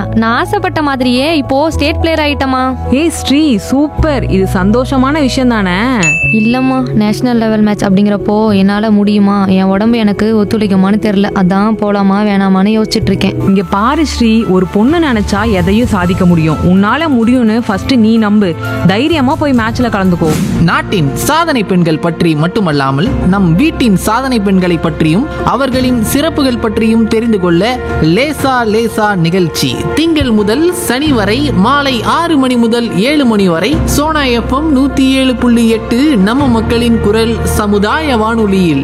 நான் ஆசைப்பட்ட மாதிரியே இப்போ ஸ்டேட் பிளேயர் ஆயிட்டமா ஏய் ஸ்ரீ சூப்பர் இது சந்தோஷமான விஷயம் தானே இல்லம்மா நேஷனல் லெவல் மேட்ச் அப்படிங்கிறப்போ என்னால முடியுமா என் உடம்பு எனக்கு ஒத்துழைக்குமான்னு தெரியல அதான் போலாமா வேணாமான்னு யோசிச்சுட்டு இருக்கேன் இங்க பாரு ஸ்ரீ ஒரு பொண்ணு நினைச்சா எதையும் சாதிக்க முடியும் உன்னால முடியும்னு ஃபர்ஸ்ட் நீ நம்பு தைரியமா போய் மேட்ச்ல கலந்துக்கோ நாட்டின் சாதனை பெண்கள் பற்றி மட்டுமல்லாமல் நம் வீட்டின் சாதனை பெண்களை பற்றியும் அவர்களின் சிறப்புகள் பற்றியும் தெரிந்து கொள்ள லேசா லேசா நிகழ்ச்சி திங்கள் முதல் சனி வரை மாலை ஆறு மணி முதல் ஏழு மணி வரை சோனா எஃப்எம் நூத்தி ஏழு புள்ளி எட்டு நம்ம மக்களின் குரல் சமுதாய வானொலியில்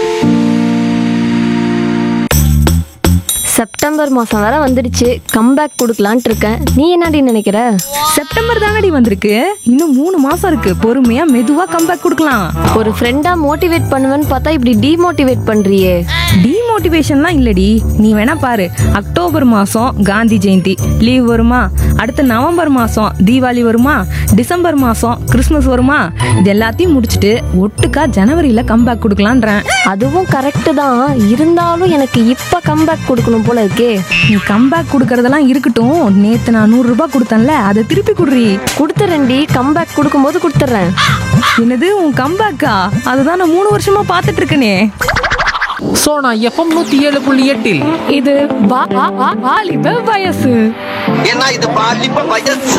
செப்டம்பர் மாதம் வேற வந்துடுச்சு கம்பேக் கொடுக்கலான்ட்டு இருக்கேன் நீ என்னடி நினைக்கிற செப்டம்பர் தானடி வந்திருக்கு இன்னும் மூணு மாசம் இருக்கு பொறுமையா மெதுவா கம்பேக் கொடுக்கலாம் ஒரு ஃப்ரெண்டா மோட்டிவேட் பண்ணுவேன்னு பார்த்தா இப்படி டிமோட்டிவேட் பண்றியே டிமோட்டிவேஷன்லாம் இல்லடி நீ வேணா பாரு அக்டோபர் மாசம் காந்தி ஜெயந்தி லீவ் வருமா அடுத்து நவம்பர் மாசம் தீபாவளி வருமா டிசம்பர் மாசம் கிறிஸ்மஸ் வருமா இது எல்லாத்தையும் முடிச்சுட்டு ஒட்டுக்கா ஜனவரியில கம்பேக் கொடுக்கலான்றேன் அதுவும் கரெக்டு தான் இருந்தாலும் எனக்கு இப்ப கம்பேக் கொடுக்கணும் போல இருக்கே நீ கம்பேக் கொடுக்கறதெல்லாம் இருக்கட்டும் நேத்து நான் நூறு ரூபாய் கொடுத்தேன்ல அதை திருப்பி குடுறி கொடுத்துறேன்டி கம்பேக் கொடுக்கும்போது கொடுத்துட்றேன் என்னது உன் கம்பேக்கா அதுதான் நான் மூணு வருஷமா பார்த்துட்டு இருக்கனே சோனா எஃப்எம் நூத்தி ஏழு புள்ளி எட்டில் இது வா- வா- வா- வாலிப வயசு ஏன்னா இது பாலிப்ப வயசு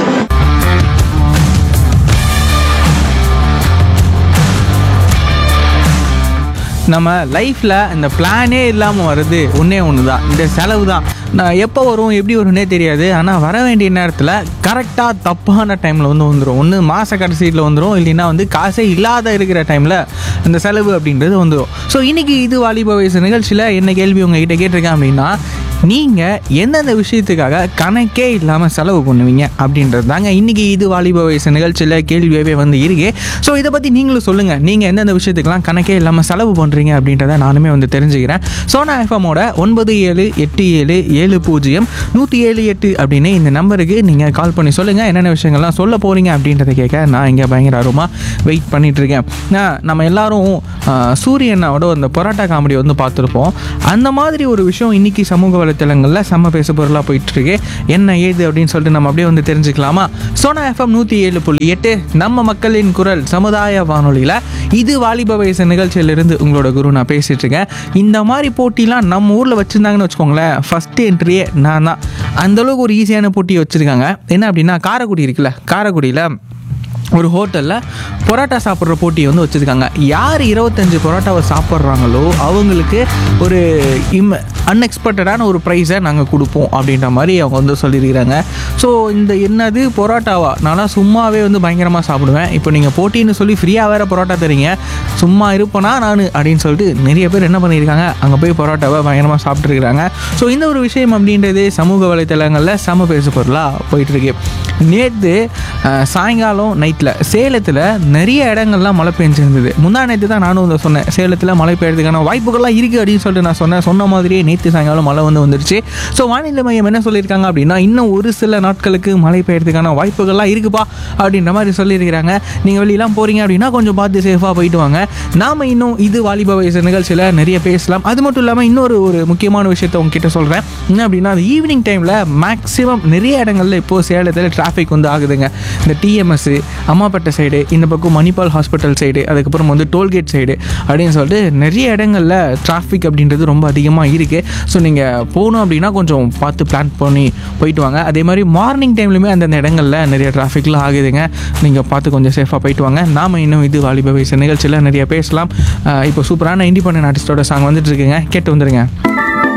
நம்ம லைஃப்பில் இந்த பிளானே இல்லாமல் வருது ஒன்றே ஒன்று தான் இந்த செலவு தான் நான் எப்போ வரும் எப்படி வரும்னே தெரியாது ஆனால் வர வேண்டிய நேரத்தில் கரெக்டாக தப்பான டைமில் வந்து வந்துடும் ஒன்று மாத கடைசியில் வந்துடும் இல்லைன்னா வந்து காசே இல்லாத இருக்கிற டைமில் இந்த செலவு அப்படின்றது வந்துடும் ஸோ இன்றைக்கி இது வாலிப வயசு நிகழ்ச்சியில் என்ன கேள்வி உங்ககிட்ட கேட்டிருக்கேன் அப்படின்னா நீங்கள் எந்தெந்த விஷயத்துக்காக கணக்கே இல்லாமல் செலவு பண்ணுவீங்க அப்படின்றது தாங்க இன்றைக்கி இது வாலிப வயசு நிகழ்ச்சியில் கேள்வியாகவே வந்து இருக்கு ஸோ இதை பற்றி நீங்களும் சொல்லுங்கள் நீங்கள் எந்தெந்த விஷயத்துக்கெல்லாம் கணக்கே இல்லாமல் செலவு பண்ணுறீங்க அப்படின்றத நானுமே வந்து தெரிஞ்சுக்கிறேன் சோனா எஃப்எம்மோட ஒன்பது ஏழு எட்டு ஏழு ஏழு பூஜ்ஜியம் நூற்றி ஏழு எட்டு அப்படின்னு இந்த நம்பருக்கு நீங்கள் கால் பண்ணி சொல்லுங்கள் என்னென்ன விஷயங்கள்லாம் சொல்ல போகிறீங்க அப்படின்றத கேட்க நான் இங்கே பயங்கர ஆர்வமாக வெயிட் பண்ணிகிட்ருக்கேன் நம்ம எல்லாரும் ஆஹ், சூரியனோட அந்த பரோட்டா காமெடி வந்து பார்த்துருப்போம் அந்த மாதிரி ஒரு விஷயம் இன்னைக்கு சமூக வலைத்தளங்களில் செம்ம பேச பொருளாக போயிட்டுருக்கு என்ன ஏது அப்படின்னு சொல்லிட்டு நம்ம அப்படியே வந்து தெரிஞ்சுக்கலாமா சோனா எஃப்எம் நூற்றி ஏழு புள்ளி எட்டு நம்ம மக்களின் குரல் சமுதாய வானொலியில் இது வாலிப வயசு நிகழ்ச்சியிலிருந்து உங்களோட குரு நான் பேசிட்டு இருக்கேன் இந்த மாதிரி போட்டிலாம் நம்ம ஊரில் வச்சுருந்தாங்கன்னு வச்சுக்கோங்களேன் ஃபஸ்ட் என்ட்ரியே நான் தான் அந்தளவுக்கு ஒரு ஈஸியான போட்டி வச்சுருக்காங்க என்ன அப்படின்னா காரைக்குடி இருக்குல்ல காரைக்குடியில் ஒரு ஹோட்டலில் பரோட்டா சாப்பிட்ற போட்டியை வந்து வச்சுருக்காங்க யார் இருபத்தஞ்சு பரோட்டாவை சாப்பிட்றாங்களோ அவங்களுக்கு ஒரு இம் அன்எக்ஸ்பெக்டடான ஒரு ப்ரைஸை நாங்கள் கொடுப்போம் அப்படின்ற மாதிரி அவங்க வந்து சொல்லியிருக்கிறாங்க ஸோ இந்த என்னது பரோட்டாவா நான்லாம் சும்மாவே வந்து பயங்கரமாக சாப்பிடுவேன் இப்போ நீங்கள் போட்டின்னு சொல்லி ஃப்ரீயாக வேறு பரோட்டா தரீங்க சும்மா இருப்பேனா நான் அப்படின்னு சொல்லிட்டு நிறைய பேர் என்ன பண்ணியிருக்காங்க அங்கே போய் பரோட்டாவை பயங்கரமாக சாப்பிட்ருக்குறாங்க ஸோ இந்த ஒரு விஷயம் அப்படின்றது சமூக வலைத்தளங்களில் சம பேசு பொருளாக போயிட்டுருக்கு நேற்று சாயங்காலம் நைட்டில் சேலத்தில் நிறைய இடங்கள்லாம் மழை பெஞ்சிருந்தது முந்தா நேற்று தான் நானும் வந்து சொன்னேன் சேலத்தில் மழை பெய்யறதுக்கான வாய்ப்புகள்லாம் இருக்குது அப்படின்னு சொல்லிட்டு நான் சொன்னேன் சொன்ன மாதிரியே நேற்று சாயங்காலம் மழை வந்து வந்துருச்சு ஸோ வானிலை மையம் என்ன சொல்லியிருக்காங்க அப்படின்னா இன்னும் ஒரு சில நாட்களுக்கு மழை பெய்யறதுக்கான வாய்ப்புகள்லாம் இருக்குப்பா அப்படின்ற மாதிரி சொல்லியிருக்கிறாங்க நீங்கள் வெளியெல்லாம் போகிறீங்க அப்படின்னா கொஞ்சம் பார்த்து சேஃபாக போயிட்டு வாங்க நாம் இன்னும் இது வாலிப வயசு நிகழ்ச்சியில் நிறைய பேசலாம் அது மட்டும் இல்லாமல் இன்னொரு ஒரு முக்கியமான விஷயத்தை உங்ககிட்ட சொல்கிறேன் என்ன அப்படின்னா அது ஈவினிங் டைமில் மேக்ஸிமம் நிறைய இடங்கள்ல இப்போது சேலத்தில் டிராஃபிக் வந்து ஆகுதுங்க இந்த டிஎம்எஸ் அம்மாப்பேட்டை சைடு இந்த பக்கம் மணிப்பால் ஹாஸ்பிட்டல் சைடு அதுக்கப்புறம் வந்து டோல்கேட் சைடு அப்படின்னு சொல்லிட்டு நிறைய இடங்களில் டிராஃபிக் அப்படின்றது ரொம்ப அதிகமாக இருக்குது ஸோ நீங்கள் போகணும் அப்படின்னா கொஞ்சம் பார்த்து பிளான் பண்ணி போயிட்டு வாங்க அதே மாதிரி மார்னிங் டைம்லையுமே அந்தந்த இடங்களில் நிறைய டிராஃபிக்லாம் ஆகுதுங்க நீங்கள் பார்த்து கொஞ்சம் சேஃபாக போயிட்டு வாங்க நாம் இன்னும் இது வாலிப வயசு நிகழ்ச்சியில் நிறைய பேசலாம் அஹ் இப்போ சூப்பரான இண்டிபெண்டன்ட் ஆர்டிஸ்டோட சாங் வந்துட்டு இருக்குங்க கேட்டு வந்துருங்க